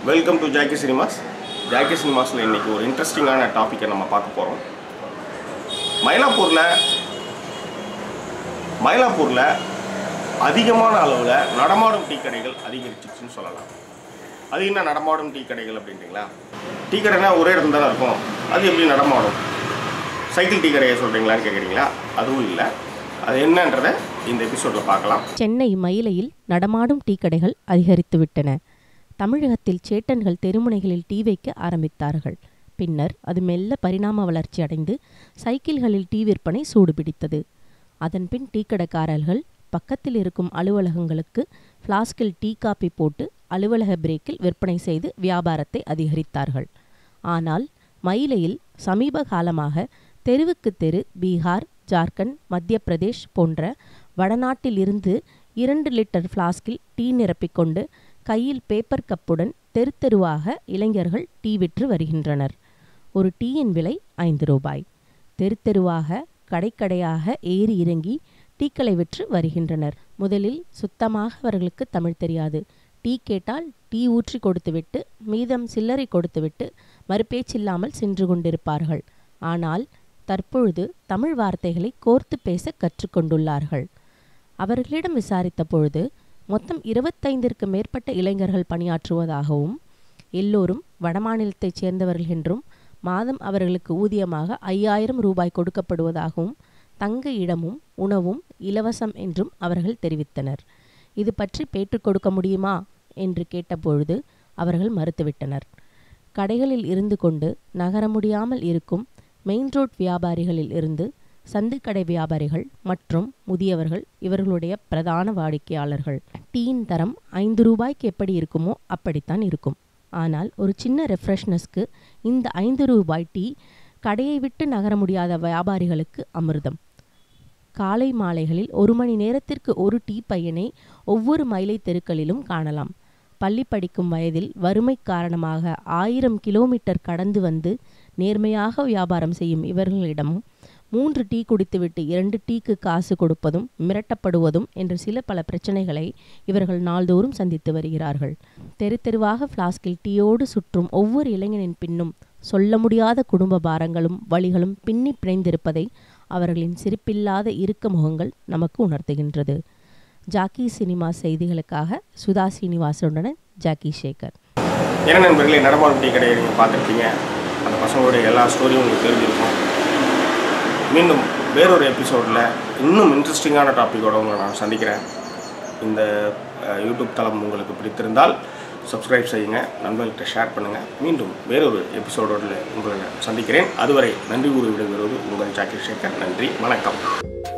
welcome to Jackie cinemas Jackie சினிமாஸில் இன்றைக்கி ஒரு இன்ட்ரெஸ்டிங்கான டாப்பிக்கை நம்ம பார்க்க போகிறோம் மயிலாப்பூரில் மயிலாப்பூரில் அதிகமான அளவில் நடமாடும் டீ கடைகள் அதிகரிச்சிச்சுன்னு சொல்லலாம் அது என்ன நடமாடும் டீ கடைகள் அப்படின்றீங்களா டீ கடைனா ஒரே இடத்துல தானே இருக்கும் அது எப்படி நடமாடும் சைக்கிள் டீ கடையை சொல்கிறீங்களான்னு கேட்குறீங்களா அதுவும் இல்லை அது என்னன்றதை இந்த எபிசோடில் பார்க்கலாம் சென்னை மயிலையில் நடமாடும் டீ கடைகள் அதிகரித்துவிட்டன தமிழகத்தில் சேட்டன்கள் தெருமுனைகளில் டீ வைக்க ஆரம்பித்தார்கள் பின்னர் அது மெல்ல பரிணாம வளர்ச்சி அடைந்து சைக்கிள்களில் டீ விற்பனை சூடுபிடித்தது அதன்பின் டீ கடைக்காரர்கள் பக்கத்தில் இருக்கும் அலுவலகங்களுக்கு ஃப்ளாஸ்கில் டீ காப்பி போட்டு அலுவலக பிரேக்கில் விற்பனை செய்து வியாபாரத்தை அதிகரித்தார்கள் ஆனால் மயிலையில் சமீப காலமாக தெருவுக்கு தெரு பீகார் ஜார்க்கண்ட் மத்திய பிரதேஷ் போன்ற வடநாட்டிலிருந்து இரண்டு லிட்டர் ஃப்ளாஸ்கில் டீ நிரப்பிக்கொண்டு கையில் பேப்பர் கப்புடன் தெரு தெருவாக இளைஞர்கள் டீ விற்று வருகின்றனர் ஒரு டீயின் விலை ஐந்து ரூபாய் தெரு தெருவாக கடைக்கடையாக ஏறி இறங்கி டீக்களை விற்று வருகின்றனர் முதலில் சுத்தமாக அவர்களுக்கு தமிழ் தெரியாது டீ கேட்டால் டீ ஊற்றி கொடுத்துவிட்டு மீதம் சில்லறை கொடுத்துவிட்டு மறுபேச்சில்லாமல் சென்று கொண்டிருப்பார்கள் ஆனால் தற்பொழுது தமிழ் வார்த்தைகளை கோர்த்து பேச கற்றுக்கொண்டுள்ளார்கள் அவர்களிடம் விசாரித்த பொழுது மொத்தம் இருபத்தைந்திற்கு மேற்பட்ட இளைஞர்கள் பணியாற்றுவதாகவும் எல்லோரும் வடமாநிலத்தைச் சேர்ந்தவர்கள் என்றும் மாதம் அவர்களுக்கு ஊதியமாக ஐயாயிரம் ரூபாய் கொடுக்கப்படுவதாகவும் தங்க இடமும் உணவும் இலவசம் என்றும் அவர்கள் தெரிவித்தனர் இது பற்றி பேற்றுக் கொடுக்க முடியுமா என்று கேட்டபொழுது அவர்கள் மறுத்துவிட்டனர் கடைகளில் இருந்து கொண்டு நகர முடியாமல் இருக்கும் மெயின் ரோட் வியாபாரிகளில் இருந்து சந்துக்கடை வியாபாரிகள் மற்றும் முதியவர்கள் இவர்களுடைய பிரதான வாடிக்கையாளர்கள் டீயின் தரம் ஐந்து ரூபாய்க்கு எப்படி இருக்குமோ அப்படித்தான் இருக்கும் ஆனால் ஒரு சின்ன ரெஃப்ரெஷ்னஸ்க்கு இந்த ஐந்து ரூபாய் டீ கடையை விட்டு நகர முடியாத வியாபாரிகளுக்கு அமிர்தம் காலை மாலைகளில் ஒரு மணி நேரத்திற்கு ஒரு டீ பையனை ஒவ்வொரு மயிலை தெருக்களிலும் காணலாம் பள்ளி படிக்கும் வயதில் வறுமை காரணமாக ஆயிரம் கிலோமீட்டர் கடந்து வந்து நேர்மையாக வியாபாரம் செய்யும் இவர்களிடமும் மூன்று டீ குடித்துவிட்டு இரண்டு டீக்கு காசு கொடுப்பதும் மிரட்டப்படுவதும் என்ற சில பல பிரச்சனைகளை இவர்கள் நாள்தோறும் சந்தித்து வருகிறார்கள் தெரு தெருவாக ஃப்ளாஸ்கில் டீயோடு சுற்றும் ஒவ்வொரு இளைஞனின் பின்னும் சொல்ல முடியாத குடும்ப பாரங்களும் வழிகளும் பின்னி பிணைந்திருப்பதை அவர்களின் சிரிப்பில்லாத இறுக்க முகங்கள் நமக்கு உணர்த்துகின்றது ஜாக்கி சினிமா செய்திகளுக்காக சுதா சீனிவாசனுடன் ஜாக்கி சேகர் என்ன நண்பர்களே நடமாடும் டீ கடையை நீங்கள் பார்த்துருப்பீங்க அந்த பசங்களுடைய எல்லா ஸ்டோரியும் உங்களுக்கு தெரிஞ்சிருக்கும் மீண்டும் வேறொரு எபிசோடில் இன்னும் இன்ட்ரெஸ்டிங்கான டாப்பிக்கோட உங்களை நான் சந்திக்கிறேன் இந்த அஹ், யூடியூப் தளம் உங்களுக்கு பிடித்திருந்தால் சப்ஸ்கிரைப் செய்யுங்க நண்பர்கள்ட்ட ஷேர் பண்ணுங்கள் மீண்டும் வேறொரு எபிசோடோட உங்களை சந்திக்கிறேன் அதுவரை நன்றி கூறி விடைபெறுவது உங்கள் ஜாக்கி சேகர் நன்றி வணக்கம்